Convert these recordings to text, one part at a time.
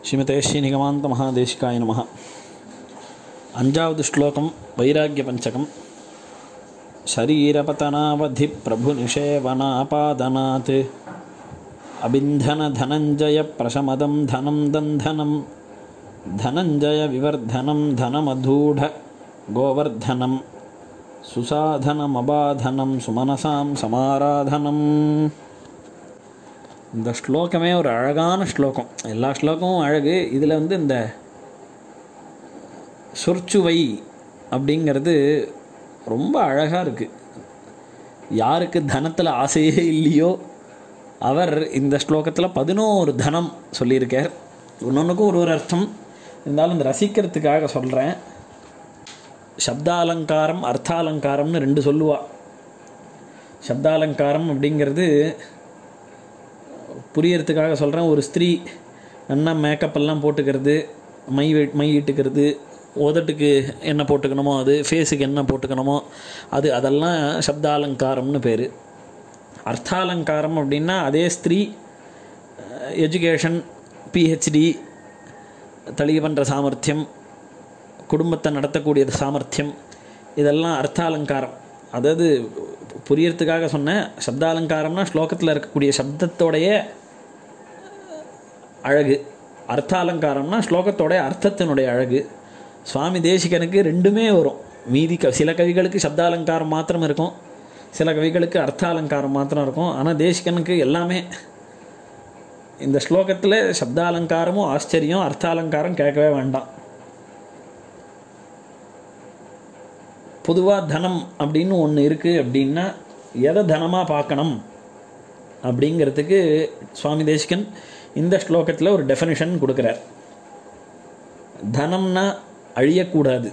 ಶ್ರೀಮತೆ ಶ್ರೀನಿಗಮಾಂತ ಮಹಾದೇಶಿಕಾಯ ನಮಃ ಅಂಜಾವದು ಶ್ಲೋಕಂ ವೈರಾಗ್ಯ ಪಂಚಕಂ ಶರೀರಪತನಾವಧಿ ಪ್ರಭು ನಿಷೇವನಾಪಾದನಾತ್ ಅಬಿಂಧನ ಧನಂಜಯ ಪ್ರಶಮದಂ ಧನಂ ದಂಧನಂ ಧನಂಜಯ ವಿವರ್ಧನಂ ಧನಮಧೂಢ ಗೋವರ್ಧನಂ சுசாதனமபாதனம் சுமனசாம் சமாராதனம் இந்த ஸ்லோகமே ஒரு அழகான ஸ்லோகம் எல்லா ஸ்லோகமும் அழகு இதில் வந்து இந்த சொற்சுவை அப்படிங்கிறது ரொம்ப அழகாக இருக்குது யாருக்கு தனத்தில் ஆசையே இல்லையோ அவர் இந்த ஸ்லோகத்தில் பதினோரு தனம் சொல்லியிருக்கார் ஒன்னொன்றுக்கும் ஒரு ஒரு அர்த்தம் இருந்தாலும் இந்த ரசிக்கிறதுக்காக சொல்கிறேன் சப்தாலங்காரம் அர்த்தாலங்காரம்னு ரெண்டு சொல்லுவா சப்தாலங்காரம் அப்படிங்கிறது புரியறதுக்காக சொல்கிறேன் ஒரு ஸ்திரீ நல்லா மேக்கப் எல்லாம் போட்டுக்கிறது மை வெ- மை இட்டுக்கிறது உதட்டுக்கு என்ன போட்டுக்கணுமோ அது ஃபேஸுக்கு என்ன போட்டுக்கணுமோ அது அதெல்லாம் சப்தாலங்காரம்னு பேர் அர்த்தாலங்காரம் அப்படின்னா அதே ஸ்திரீ எஜுகேஷன் பிஹெச்டி தளிகை பண்ணுற சாமர்த்தியம் குடும்பத்தை நடத்தக்கூடிய சாமர்த்தியம் இதெல்லாம் அர்த்தாலங்காரம் அதாவது புரியறதுக்காக சொன்னேன் சப்தாலங்காரம்னா ஸ்லோகத்தில் இருக்கக்கூடிய சப்தத்தோடைய அழகு அர்த்தாலங்காரம்னா ஸ்லோகத்தோடைய அர்த்தத்தினுடைய அழகு சுவாமி தேசிகனுக்கு ரெண்டுமே வரும் மீதி க சில கவிகளுக்கு சப்தாலங்காரம் மாத்திரம் இருக்கும் சில கவிகளுக்கு அர்த்தாலங்காரம் மாத்திரம் இருக்கும் ஆனால் தேசிகனுக்கு எல்லாமே இந்த ஸ்லோகத்தில் சப்தாலங்காரமும் ஆச்சரியம் அர்த்தாலங்காரம் கேட்கவே வேண்டாம் பொதுவாக தனம் அப்படின்னு ஒன்று இருக்குது அப்படின்னா எதை தனமாக பார்க்கணும் அப்படிங்கிறதுக்கு சுவாமி தேசிகன் இந்த ஸ்லோகத்தில் ஒரு டெஃபனிஷன் கொடுக்குறார் தனம்னா அழியக்கூடாது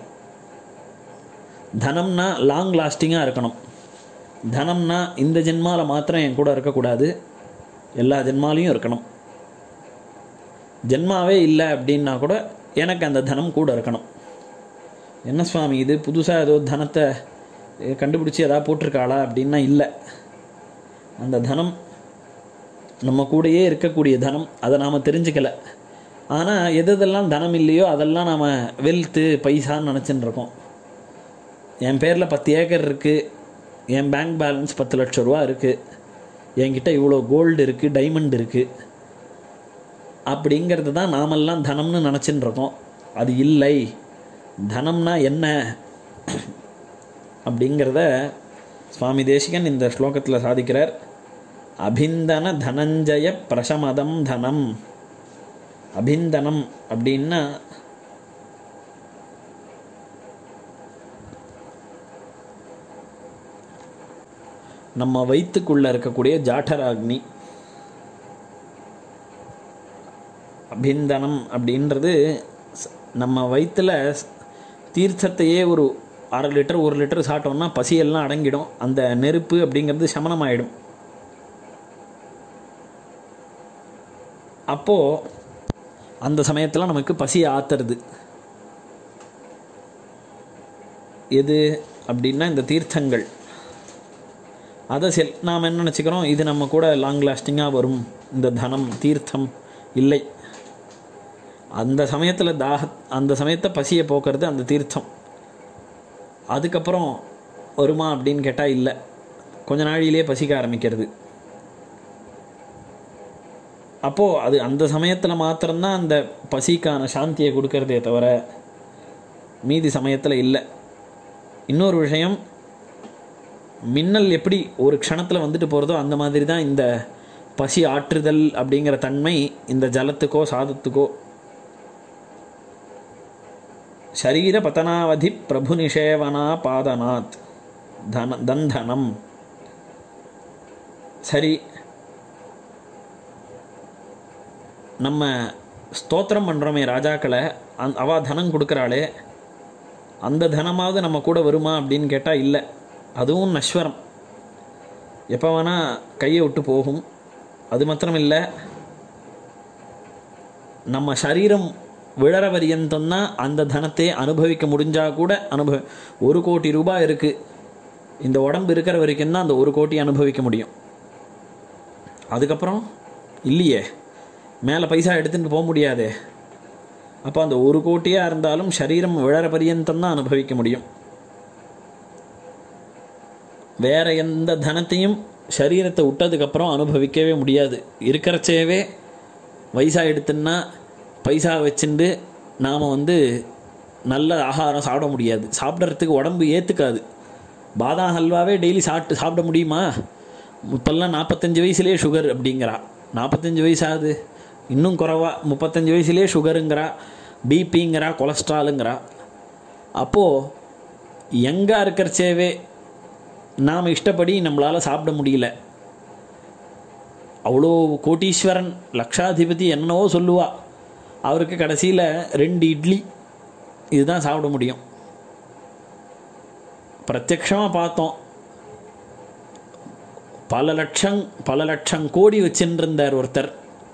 தனம்னா லாங் லாஸ்டிங்காக இருக்கணும் தனம்னா இந்த ஜென்மாவில் மாத்திரம் என் கூட இருக்கக்கூடாது எல்லா ஜென்மாலையும் இருக்கணும் ஜென்மாவே இல்லை அப்படின்னா கூட எனக்கு அந்த தனம் கூட இருக்கணும் என்ன சுவாமி இது புதுசாக ஏதோ தனத்தை அஹ், கண்டுபிடிச்சி ஏதாவது போட்டிருக்காளா அப்படின்னா இல்லை அந்த தனம் நம்ம கூடயே இருக்கக்கூடிய தனம் அதை நாம் தெரிஞ்சுக்கல ஆனால் எது எதெல்லாம் தனம் இல்லையோ அதெல்லாம் நாம் வெல்த்து பைசான்னு நினச்சின்னு இருக்கோம் என் பேரில் பத்து ஏக்கர் இருக்குது என் பேங்க் பேலன்ஸ் பத்து லட்ச ரூபா இருக்குது என்கிட்ட இவ்வளோ கோல்டு இருக்குது டைமண்ட் இருக்குது அப்படிங்கிறது தான் நாமெல்லாம் தனம்னு நினச்சின்னு இருக்கோம் அது இல்லை தனம்னா என்ன அப்படிங்கிறத சுவாமி தேசிகன் இந்த ஸ்லோகத்தில் சாதிக்கிறார் அபிந்தன தனஞ்சய பிரசமதம் தனம் அபிந்தனம் அப்படின்னா நம்ம வயிற்றுக்குள்ளே இருக்கக்கூடிய ஜாட்டராக்னி அபிந்தனம் அப்படின்றது ஸ்- நம்ம வயிற்றில் தீர்த்தத்தையே ஒரு அரை லிட்டர் ஒரு லிட்டர் சாப்பிட்டோம்னா பசியெல்லாம் அடங்கிடும் அந்த நெருப்பு அப்படிங்கிறது சமனமாயிடும் அப்போது அந்த சமயத்தில் நமக்கு பசி ஆத்துறது எது அப்படின்னா இந்த தீர்த்தங்கள் அதை செல் நாம் என்ன நினச்சிக்கிறோம் இது நம்ம கூட லாங் லாஸ்டிங்காக வரும் இந்த தனம் தீர்த்தம் இல்லை அந்த சமயத்தில் தாக அந்த சமயத்தை பசியை போக்குறது அந்த தீர்த்தம் அதுக்கப்புறம் வருமா அப்படின்னு கேட்டால் இல்லை கொஞ்ச நாழியிலே பசிக்க ஆரம்பிக்கிறது அப்போது அது அந்த சமயத்தில் மாத்திரம்தான் அந்த பசிக்கான சாந்தியை கொடுக்கறதே தவிர மீதி சமயத்தில் இல்லை இன்னொரு விஷயம் மின்னல் எப்படி ஒரு க்ஷணத்தில் வந்துட்டு போகிறதோ அந்த மாதிரி தான் இந்த பசி ஆற்றுதல் அப்படிங்கிற தன்மை இந்த ஜலத்துக்கோ சாதத்துக்கோ ಶರೀರ ಪತನಾವಧಿ ಪ್ರಭು ನಿಷೇವನಾ ಪಾದನಾತ್ தன தந்தனம் சரி நம்ம ஸ்தோத்திரம் பண்ணுறோமே ராஜாக்களை அந் அவ தனம் கொடுக்குறாளே அந்த தனமாவது நம்ம கூட வருமா அப்படின்னு கேட்டால் இல்லை அதுவும் நஸ்வரம் எப்போ வேணால் கையை விட்டு போகும் அது மாத்திரம் இல்லை நம்ம சரீரம் விழற பரியந்தம் தான் அந்த தனத்தை அனுபவிக்க முடிஞ்சா கூட அனுபவ ஒரு கோடி ரூபாய் இருக்குது இந்த உடம்பு இருக்கிற வரைக்கும் தான் அந்த ஒரு கோடி அனுபவிக்க முடியும் அதுக்கப்புறம் இல்லையே மேலே பைசா எடுத்துட்டு போக முடியாதே அப்போ அந்த ஒரு கோட்டியாக இருந்தாலும் சரீரம் விழற பரியந்தம் தான் அனுபவிக்க முடியும் வேற எந்த தனத்தையும் சரீரத்தை விட்டதுக்கப்புறம் அனுபவிக்கவே முடியாது இருக்கிறச்சேவே வயசாகிடுத்துன்னா பைசா வச்சுண்டு நாம் வந்து நல்ல ஆகாரம் சாப்பிட முடியாது சாப்பிட்றதுக்கு உடம்பு ஏற்றுக்காது பாதாம் ஹல்வாவே டெய்லி சாப்பிட்டு சாப்பிட முடியுமா இப்போல்லாம் நாற்பத்தஞ்சு வயசுலேயே சுகர் அப்படிங்கிறா நாற்பத்தஞ்சு வயசாகுது இன்னும் குறைவா முப்பத்தஞ்சு வயசுலேயே சுகருங்கிறா பிபிங்கிறா கொலஸ்ட்ராலுங்கிறா அப்போது எங்கே இருக்கிறச்சேவே நாம் இஷ்டப்படி நம்மளால் சாப்பிட முடியல அவ்வளோ கோட்டீஸ்வரன் லக்ஷாதிபதி என்னவோ சொல்லுவா அவருக்கு கடைசியில் ரெண்டு இட்லி இதுதான் சாப்பிட முடியும் பிரத்யக்ஷமாக பார்த்தோம் பல லட்சம் பல லட்சம் கோடி வச்சுருந்தார் ஒருத்தர்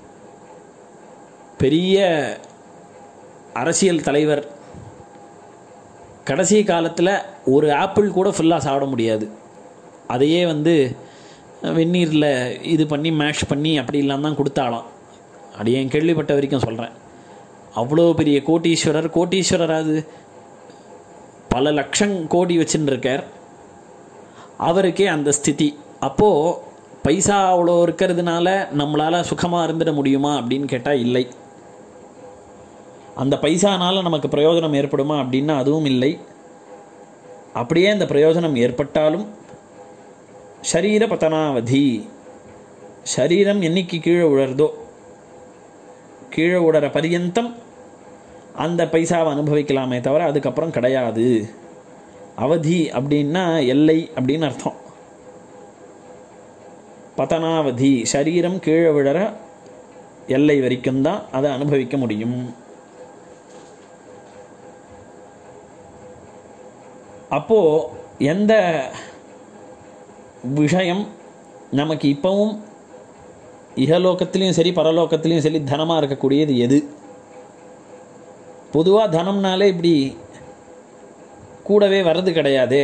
பெரிய அரசியல் தலைவர் கடைசி காலத்தில் ஒரு ஆப்பிள் கூட ஃபுல்லாக சாப்பிட முடியாது அதையே வந்து வெந்நீரில் இது பண்ணி மேஷ் பண்ணி அப்படிலாம் தான் கொடுத்தாலாம் அப்படி என் கேள்விப்பட்ட வரைக்கும் சொல்கிறேன் அவ்வளோ பெரிய கோட்டீஸ்வரர் கோட்டீஸ்வரர் அது பல லட்சம் கோடி வச்சுன்னு இருக்கார் அவருக்கே அந்த ஸ்திதி அப்போது பைசா அவ்வளோ இருக்கிறதுனால நம்மளால் சுகமாக இருந்துட முடியுமா அப்படின்னு கேட்டால் இல்லை அந்த பைசானால நமக்கு பிரயோஜனம் ஏற்படுமா அப்படின்னா அதுவும் இல்லை அப்படியே அந்த பிரயோஜனம் ஏற்பட்டாலும் ஷரீர பதனாவதி சரீரம் என்னைக்கு கீழே உழறதோ கீழே உடற பரியந்தம் அந்த பைசாவை அனுபவிக்கலாமே தவிர அதுக்கப்புறம் கிடையாது அவதி அப்படின்னா எல்லை அப்படின்னு அர்த்தம் பதனாவதி சரீரம் கீழே விழற எல்லை வரைக்கும் தான் அதை அனுபவிக்க முடியும் அப்போது எந்த விஷயம் நமக்கு இப்போவும் இகலோகத்திலையும் சரி பரலோகத்திலையும் சரி தனமாக இருக்கக்கூடியது எது பொதுவாக தனம்னாலே இப்படி கூடவே வர்றது கிடையாதே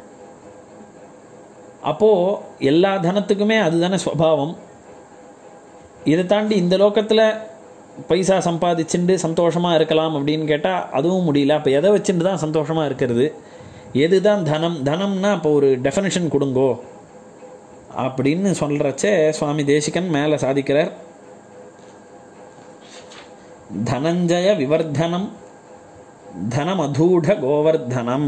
அப்போது எல்லா தனத்துக்குமே அதுதானே ஸ்வபாவம் இதை தாண்டி இந்த லோகத்தில் பைசா சம்பாதிச்சுண்டு சந்தோஷமாக இருக்கலாம் அப்படின்னு கேட்டால் அதுவும் முடியல அப்போ எதை வச்சுட்டு தான் சந்தோஷமாக இருக்கிறது எதுதான் தனம் தனம்னா அப்போ ஒரு டெஃபனிஷன் கொடுங்கோ அப்படின்னு சொல்கிறச்சே சுவாமி தேசிகன் மேலே சாதிக்கிறார் தனஞ்சய விவர்தனம் தனமதூட கோவர்தனம்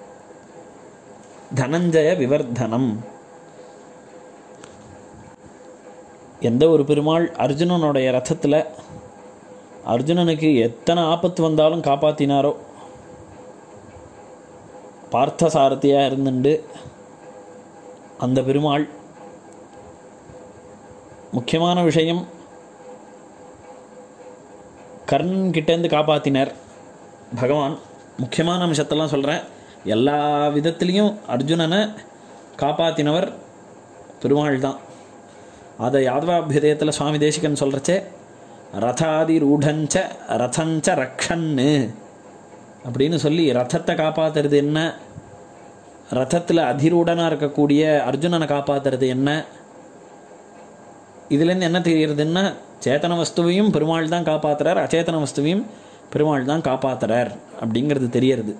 தனஞ்சய விவர்தனம் எந்த ஒரு பெருமாள் அர்ஜுனனுடைய ரதத்தில் அர்ஜுனனுக்கு எத்தனை ஆபத்து வந்தாலும் காப்பாற்றினாரோ பார்த்த சாரதியாக இருந்துண்டு அந்த பெருமாள் முக்கியமான விஷயம் கர்ணன் கிட்டேருந்து காப்பாற்றினார் பகவான் முக்கியமான அம்சத்தெல்லாம் சொல்கிறேன் எல்லா விதத்துலேயும் அர்ஜுனனை காப்பாற்றினவர் பெருமாள் தான் அதை யாதவாபியுதயத்தில் சுவாமி தேசிகன் சொல்கிறச்சே ரதாதி ரூடஞ்ச ரதஞ்ச ரக்ஷன்னு அப்படின்னு சொல்லி ரதத்தை காப்பாற்றுறது என்ன ரதத்தில் அதிரூடனாக இருக்கக்கூடிய அர்ஜுனனை காப்பாற்றுறது என்ன இதுலேருந்து என்ன தெரிகிறதுன்னா சேத்தன வஸ்துவையும் பெருமாள் தான் காப்பாற்றுறார் அச்சேதன வஸ்துவையும் பெருமாள் தான் காப்பாற்றுறார் அப்படிங்கிறது தெரியறது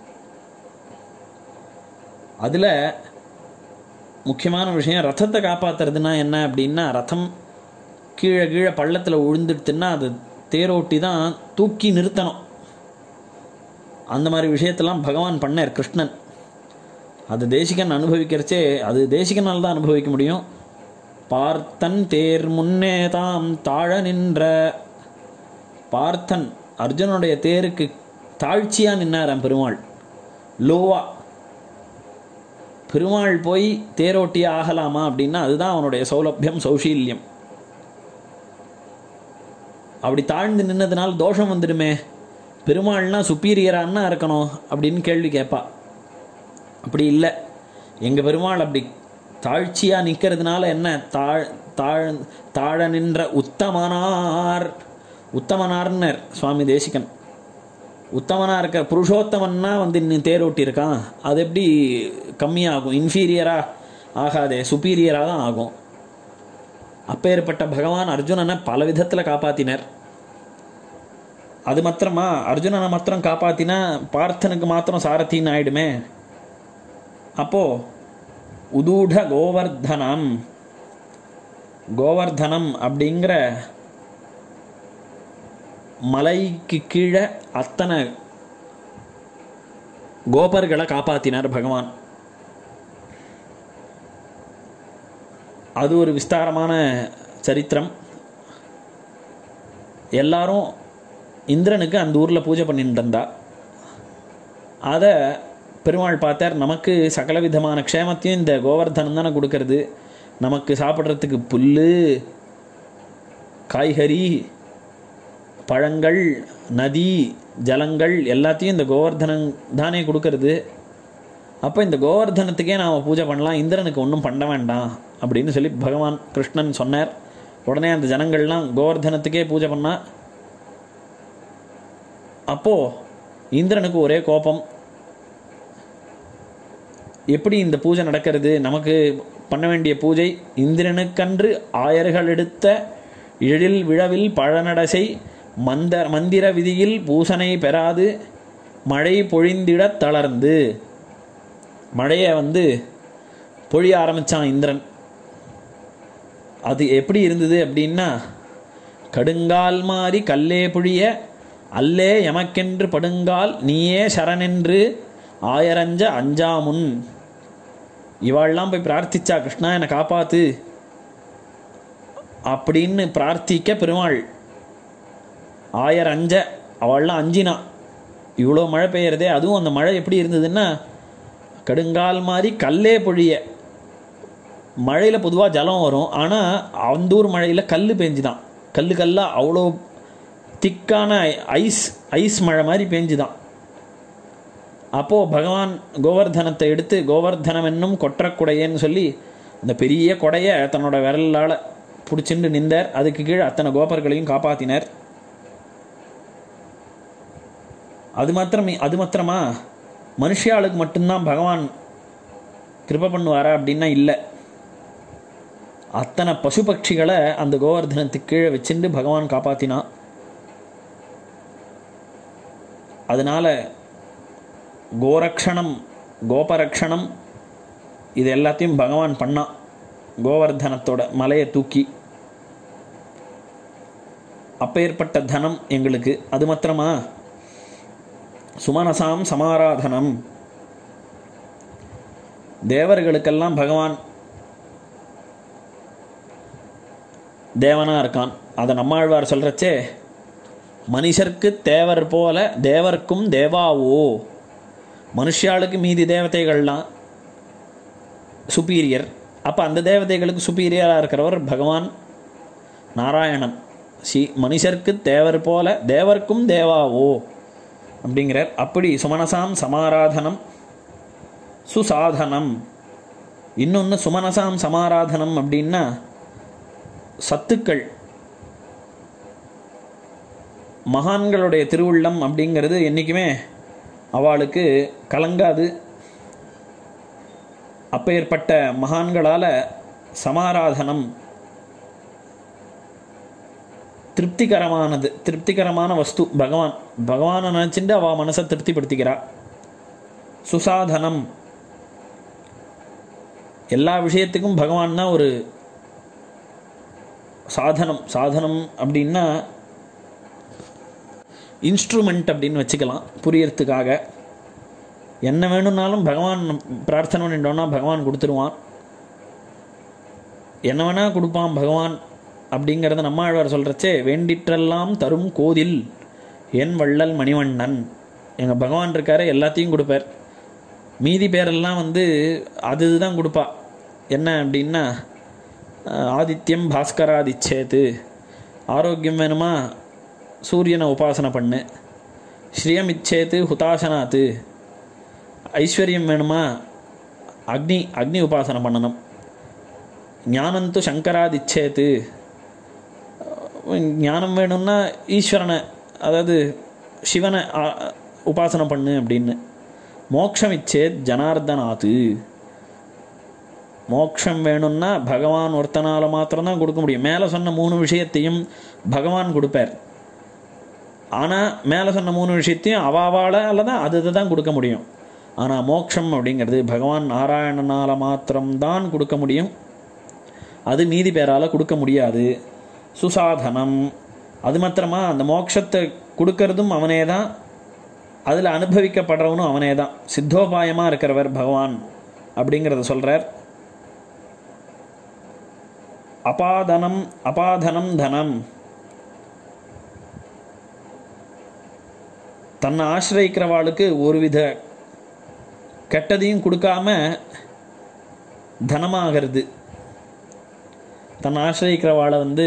அதில் முக்கியமான விஷயம் ரதத்தை காப்பாற்றுறதுனா என்ன அப்படின்னா ரதம் கீழே கீழே பள்ளத்தில் விழுந்துடுத்துன்னா அது தேரோட்டி தான் தூக்கி நிறுத்தணும் அந்த மாதிரி விஷயத்தெல்லாம் பகவான் பண்ணார் கிருஷ்ணன் அது தேசிகன் அனுபவிக்கிறச்சே அது தேசிகனால் தான் அனுபவிக்க முடியும் பார்த்தன் தேர் முன்னே தாம் தாழ நின்ற பார்த்தன் அர்ஜுனுடைய தேருக்கு தாழ்ச்சியாக நின்னாராம் பெருமாள் லோவா பெருமாள் போய் தேரோட்டியே ஆகலாமா அப்படின்னா அதுதான் அவனுடைய சௌலபியம் சௌஷீல்யம் அப்படி தாழ்ந்து நின்னதுனால தோஷம் வந்துடுமே பெருமாள்னா சுப்பீரியரான்னா இருக்கணும் அப்படின்னு கேள்வி கேட்பா அப்படி இல்லை எங்கள் பெருமாள் அப்படி தாழ்ச்சியாக நிற்கிறதுனால என்ன தாழ் தாழ் தாழ நின்ற உத்தமனார் உத்தமனார்னர் சுவாமி தேசிகன் உத்தமனாக இருக்க புருஷோத்தமன்னா வந்து இன்னும் தேரோட்டி இருக்கான் அது எப்படி கம்மியாகும் இன்ஃபீரியராக ஆகாதே சுப்பீரியராக தான் ஆகும் அப்பேற்பட்ட பகவான் அர்ஜுனனை பல விதத்தில் காப்பாற்றினர் அது மாத்திரமா அர்ஜுனனை மாத்திரம் காப்பாத்தினா பார்த்தனுக்கு மாத்திரம் சாரத்தின்னு ஆயிடுமே அப்போ உதூட கோவர்தனம் கோவர்தனம் அப்படிங்கிற மலைக்கு கீழே அத்தனை கோபர்களை காப்பாத்தினார் பகவான் அது ஒரு விஸ்தாரமான சரித்திரம் எல்லாரும் இந்திரனுக்கு அந்த ஊரில் பூஜை பண்ணிட்டு இருந்தா அதை பெருமாள் பார்த்தார் நமக்கு சகல விதமான க்ஷேமத்தையும் இந்த கோவர்தனம் தானே கொடுக்கறது நமக்கு சாப்பிட்றதுக்கு புல் காய்கறி பழங்கள் நதி ஜலங்கள் எல்லாத்தையும் இந்த கோவர்தனம் தானே கொடுக்கறது அப்போ இந்த கோவர்தனத்துக்கே நாம் பூஜை பண்ணலாம் இந்திரனுக்கு ஒன்றும் பண்ண வேண்டாம் அப்படின்னு சொல்லி பகவான் கிருஷ்ணன் சொன்னார் உடனே அந்த ஜனங்கள்லாம் கோவர்தனத்துக்கே பூஜை பண்ணா அப்போது இந்திரனுக்கு ஒரே கோபம் எப்படி இந்த பூஜை நடக்கிறது நமக்கு பண்ண வேண்டிய பூஜை இந்திரனுக்கன்று ஆயர்கள் எடுத்த எழில் விழவில் பழநடசை மந்த மந்திர விதியில் பூசனை பெறாது மழை பொழிந்திடத் தளர்ந்து மழையை வந்து பொழிய ஆரம்பித்தான் இந்திரன் அது எப்படி இருந்தது அப்படின்னா கடுங்கால் மாறி கல்லே பொழிய அல்லே எமக்கென்று படுங்கால் நீயே சரணென்று ஆயரஞ்ச அஞ்சாமுன் இவாள்லாம் போய் பிரார்த்திச்சா கிருஷ்ணா என்னை காப்பாத்து அப்படின்னு பிரார்த்திக்க பெருமாள் ஆயர் அஞ்ச அவள்லாம் அஞ்சினா இவ்வளோ மழை பெய்யறதே அதுவும் அந்த மழை எப்படி இருந்ததுன்னா கடுங்கால் மாதிரி கல்லே பொழிய மழையில் பொதுவாக ஜலம் வரும் ஆனால் அந்தூர் மழையில் கல் பெஞ்சுதான் கல் கல்லாக அவ்வளோ திக்கான ஐஸ் ஐஸ் மழை மாதிரி பெஞ்சுதான் அப்போது பகவான் கோவர்தனத்தை எடுத்து கோவர்தனம் என்னும் கொற்றக்குடையன்னு சொல்லி அந்த பெரிய கொடையை தன்னோட விரலால் பிடிச்சிண்டு நின்றார் அதுக்கு கீழே அத்தனை கோபர்களையும் காப்பாற்றினார் அது மாத்திரம் அது மாத்திரமா மனுஷியாளுக்கு மட்டும்தான் பகவான் கிருப பண்ணுவாரா அப்படின்னா இல்லை அத்தனை பசு பட்சிகளை அந்த கோவர்தனத்துக்கு கீழே வச்சுட்டு பகவான் காப்பாற்றினான் அதனால கோரக்ஷணம் கோபரக்ஷணம் இது எல்லாத்தையும் பகவான் பண்ணான் கோவர்தனத்தோட மலையை தூக்கி அப்பேற்பட்ட தனம் எங்களுக்கு அது மாத்திரமா சுமனசாம் சமாராதனம் தேவர்களுக்கெல்லாம் பகவான் தேவனா இருக்கான் அதை நம்மாழ்வார் சொல்றச்சே மனுஷர்க்கு தேவர் போல தேவர்க்கும் தேவாவோ மனுஷாளுக்கு மீதி தேவதைகள்லாம் சுப்பீரியர் அப்போ அந்த தேவதைகளுக்கு சுப்பீரியராக இருக்கிறவர் பகவான் நாராயணன் சி மனுஷர்க்கு தேவர் போல தேவர்க்கும் தேவாவோ அப்படிங்கிறார் அப்படி சுமனசாம் சமாராதனம் சுசாதனம் இன்னொன்று சுமனசாம் சமாராதனம் அப்படின்னா சத்துக்கள் மகான்களுடைய திருவுள்ளம் அப்படிங்கிறது என்றைக்குமே அவளுக்கு கலங்காது அப்பேற்பட்ட மகான்களால் சமாராதனம் திருப்திகரமானது திருப்திகரமான வஸ்து பகவான் பகவானை நினச்சிட்டு அவள் மனசை திருப்திப்படுத்திக்கிறா சுசாதனம் எல்லா விஷயத்துக்கும் பகவான் தான் ஒரு சாதனம் சாதனம் அப்படின்னா இன்ஸ்ட்ருமெண்ட் அப்படின்னு வச்சுக்கலாம் புரியறதுக்காக என்ன வேணும்னாலும் பகவான் பிரார்த்தனை பண்ணிட்டோம்னா பகவான் கொடுத்துருவான் என்ன வேணால் கொடுப்பான் பகவான் அப்படிங்கிறத நம்மாழ்வார் சொல்கிறச்சே வேண்டிற்றெல்லாம் தரும் கோதில் என் வள்ளல் மணிவண்ணன் எங்கள் பகவான் இருக்காரு எல்லாத்தையும் கொடுப்பார் மீதி பேரெல்லாம் வந்து அது தான் கொடுப்பா என்ன அப்படின்னா ஆதித்யம் பாஸ்கராதிச்சேத்து ஆரோக்கியம் வேணுமா சூரியனை உபாசனை பண்ணு ஸ்ரீயம் இச்சேத்து ஹுதாசனாத்து ஐஸ்வர்யம் வேணுமா அக்னி அக்னி உபாசனை பண்ணணும் ஞானந்து சங்கராதிச்சேத்து ஞானம் வேணும்னா ஈஸ்வரனை அதாவது சிவனை உபாசனை பண்ணு அப்படின்னு மோக்ஷம் இச்சேத் ஜனார்தனாத்து மோக்ஷம் வேணும்னா பகவான் ஒருத்தனால் மாத்திரம்தான் கொடுக்க முடியும் மேலே சொன்ன மூணு விஷயத்தையும் பகவான் கொடுப்பார் ஆனால் மேலே சொன்ன மூணு விஷயத்தையும் அவாவால் தான் அது தான் கொடுக்க முடியும் ஆனால் மோட்சம் அப்படிங்கிறது பகவான் நாராயணனால் மாத்திரம்தான் கொடுக்க முடியும் அது மீதி பேரால் கொடுக்க முடியாது சுசாதனம் அது மாத்திரமா அந்த மோட்சத்தை கொடுக்கறதும் அவனே தான் அதில் அனுபவிக்கப்படுறவனும் அவனே தான் சித்தோபாயமாக இருக்கிறவர் பகவான் அப்படிங்கிறத சொல்கிறார் அபாதனம் அபாதனம் தனம் தன்னை ஆசிரியக்கிறவாளுக்கு ஒருவித கெட்டதையும் கொடுக்காம தனமாகிறது தன்னை ஆசிரியக்கிறவாளை வந்து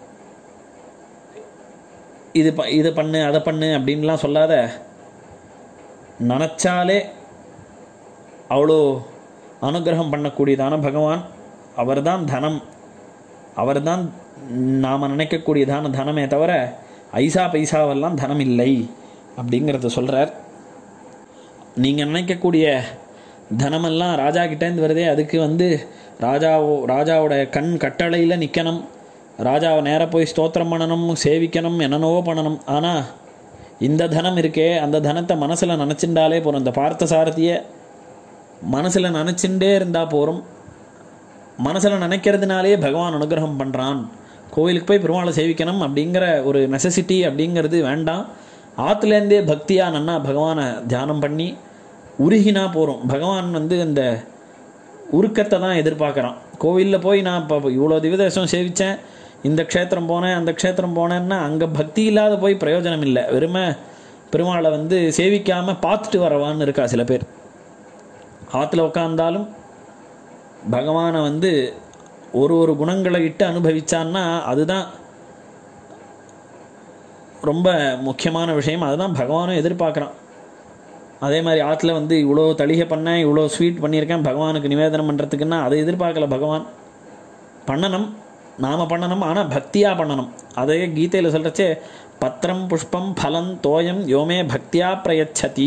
இது ப இது பண்ணு அதை பண்ணு அப்படின்லாம் சொல்லாத நினச்சாலே அவ்வளோ அனுகிரகம் பண்ணக்கூடியதான பகவான் அவர்தான் தனம் அவர்தான் நாம் நினைக்கக்கூடியதான தனமே தவிர ஐசா பைசாவெல்லாம் தனம் இல்லை அப்படிங்கிறத சொல்கிறார் நீங்கள் நினைக்கக்கூடிய தனமெல்லாம் ராஜா கிட்டேருந்து வருதே அதுக்கு வந்து ராஜாவோ ராஜாவோட கண் கட்டளையில் நிற்கணும் ராஜாவை நேராக போய் ஸ்தோத்திரம் பண்ணணும் சேவிக்கணும் என்னென்னவோ பண்ணணும் ஆனால் இந்த தனம் இருக்கே அந்த தனத்தை மனசில் நினச்சிண்டாலே போகிறோம் இந்த பார்த்த சாரதியை மனசில் நினச்சிண்டே இருந்தால் போகிறோம் மனசில் நினைக்கிறதுனாலே பகவான் அனுகிரகம் பண்ணுறான் கோவிலுக்கு போய் பெருமாளை சேவிக்கணும் அப்படிங்கிற ஒரு நெசசிட்டி அப்படிங்கிறது வேண்டாம் ஆற்றுலேருந்தே பக்தியாக நன்னா பகவானை தியானம் பண்ணி உருகினா போகிறோம் பகவான் வந்து இந்த உருக்கத்தை தான் எதிர்பார்க்குறான் கோவிலில் போய் நான் இப்போ இவ்வளோ திவதேசம் சேவித்தேன் இந்த க்ஷேத்திரம் போனேன் அந்த க்ஷேத்திரம் போனேன்னா அங்கே பக்தி இல்லாத போய் பிரயோஜனம் இல்லை வெறுமை பெருமாளை வந்து சேவிக்காமல் பார்த்துட்டு வரவான்னு இருக்கா சில பேர் ஆற்றுல உட்காந்தாலும் பகவானை வந்து ஒரு ஒரு குணங்களை இட்டு அனுபவிச்சான்னா அதுதான் ரொம்ப முக்கியமான விஷயம் அதுதான் பகவானும் எதிர்பார்க்குறான் அதே மாதிரி ஆற்றுல வந்து இவ்வளோ தளிகை பண்ணேன் இவ்வளோ ஸ்வீட் பண்ணியிருக்கேன் பகவானுக்கு நிவேதனம் பண்ணுறதுக்குன்னா அதை எதிர்பார்க்கல பகவான் பண்ணணும் நாம் பண்ணணும் ஆனால் பக்தியாக பண்ணணும் அதே கீதையில் சொல்கிறச்சே பத்திரம் புஷ்பம் ஃபலம் தோயம் யோமே பக்தியா பிரயச்சதி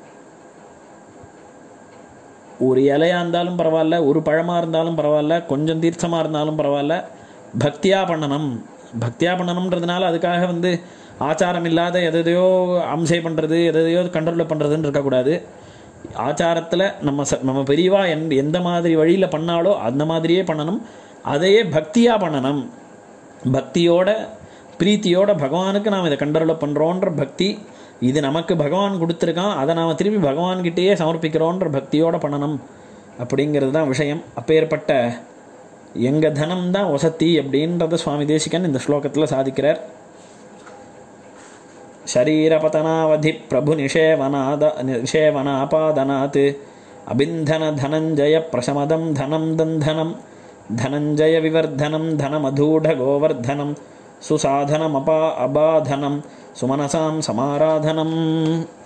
ஒரு இலையாக இருந்தாலும் பரவாயில்ல ஒரு பழமாக இருந்தாலும் பரவாயில்ல கொஞ்சம் தீர்த்தமாக இருந்தாலும் பரவாயில்ல பக்தியாக பண்ணணும் பக்தியாக பண்ணணுன்றதுனால அதுக்காக வந்து ஆச்சாரம் இல்லாத எதையோ அம்சை பண்ணுறது எதையோ கண்ட்ரோலில் பண்ணுறதுன்னு இருக்கக்கூடாது ஆச்சாரத்தில் நம்ம ச நம்ம பெரியவா எந் எந்த மாதிரி வழியில் பண்ணாலோ அந்த மாதிரியே பண்ணணும் அதையே பக்தியாக பண்ணணும் பக்தியோட பிரீத்தியோட பகவானுக்கு நாம் இதை கண்ட்ரோலில் பண்ணுறோன்ற பக்தி இது நமக்கு பகவான் கொடுத்துருக்கான் அதை நாம் திருப்பி பகவான்கிட்டயே சமர்ப்பிக்கிறோன்ற பக்தியோடு பண்ணணும் அப்படிங்கிறது தான் விஷயம் அப்பேற்பட்ட எங்கள் தனம் தான் வசதி அப்படின்றத சுவாமி தேசிகன் இந்த ஸ்லோகத்தில் சாதிக்கிறார் शरीरपतनावधि प्रभुनिषेवनाद निषेवनापादनात् अबिन्धनधनञ्जयप्रशमदं धनं दन्धनं धनञ्जयविवर्धनं धनमधूढगोवर्धनं सुसाधनमपा अबाधनं सुमनसां समाराधनम्